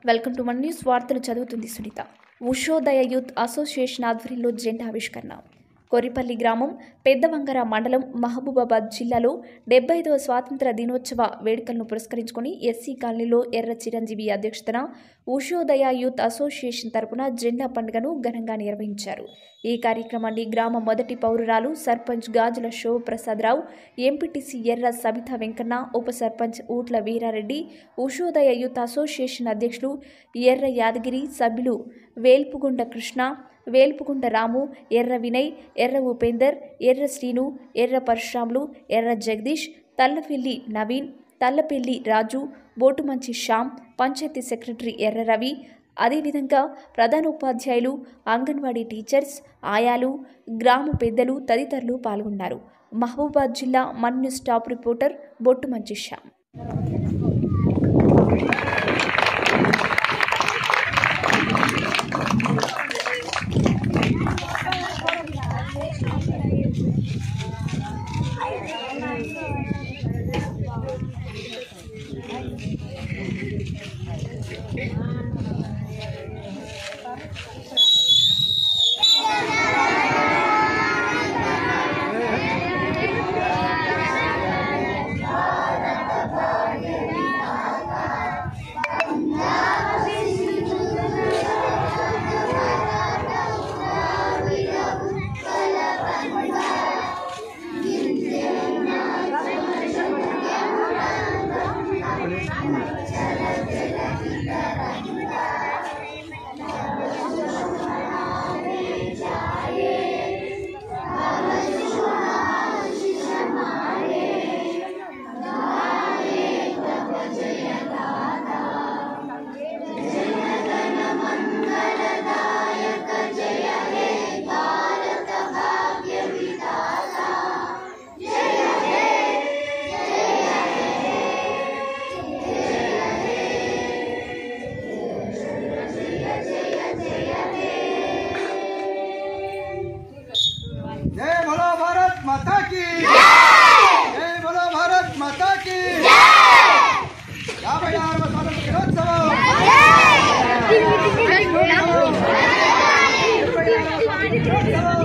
welcome to one news వార్తలు చదువుతుంది Sunitha Ushodaya youth association ఆధ్వర్యంలో జెండా ఆవిష్కరణ కొరిపల్లి గ్రామం పెద్దవంగర మండలం మహబూబాబాద్ జిల్లాలో డెబ్బై ఐదవ స్వాతంత్ర దినోత్సవ వేడుకలను పురస్కరించుకొని ఎస్సీ కాలనీలో ఎర్ర చిరంజీవి అధ్యక్షతన ఉషోదయ యూత్ అసోసియేషన్ తరపున జెండా పండుగను ఘనంగా నిర్వహించారు ఈ కార్యక్రమాన్ని గ్రామ మొదటి పౌరురాలు సర్పంచ్ గాజుల శివప్రసాదరావు ఎంపీటీసీ ఎర్ర సబిత వెంకన్న ఉప సర్పంచ్ ఊట్ల వీరారెడ్డి ఉషోదయ యూత్ అసోసియేషన్ అధ్యక్షులు ఎర్ర యాదగిరి సభ్యులు వేల్పుగుండ కృష్ణ వేల్పుగుండ రాము ఎర్ర వినయ్ ఎర్ర ఉపేందర్ ఎర్ర శ్రీను ఎర్ర పరశురాములు ఎర్ర జగదీష్ తల్లపిల్లి నవీన్ తల్లపిల్లి రాజు బోటుమంచి శ్యామ్ పంచాయతీ సెక్రటరీ ఎర్ర రవి అదేవిధంగా ప్రధాన ఉపాధ్యాయులు అంగన్వాడీ టీచర్స్ ఆయాలు గ్రామ పెద్దలు తదితరులు పాల్గొన్నారు మహబూబాద్ జిల్లా మన్ news top reporter Bottumanchi Shyam जय बोलो भारत माता की जय बोलो भारत माता की యాభై ఆరవ స్వాతంత్ర దినోత్సవం ఇరవై ఆరవ స్వాతంత్ర దినోత్సవం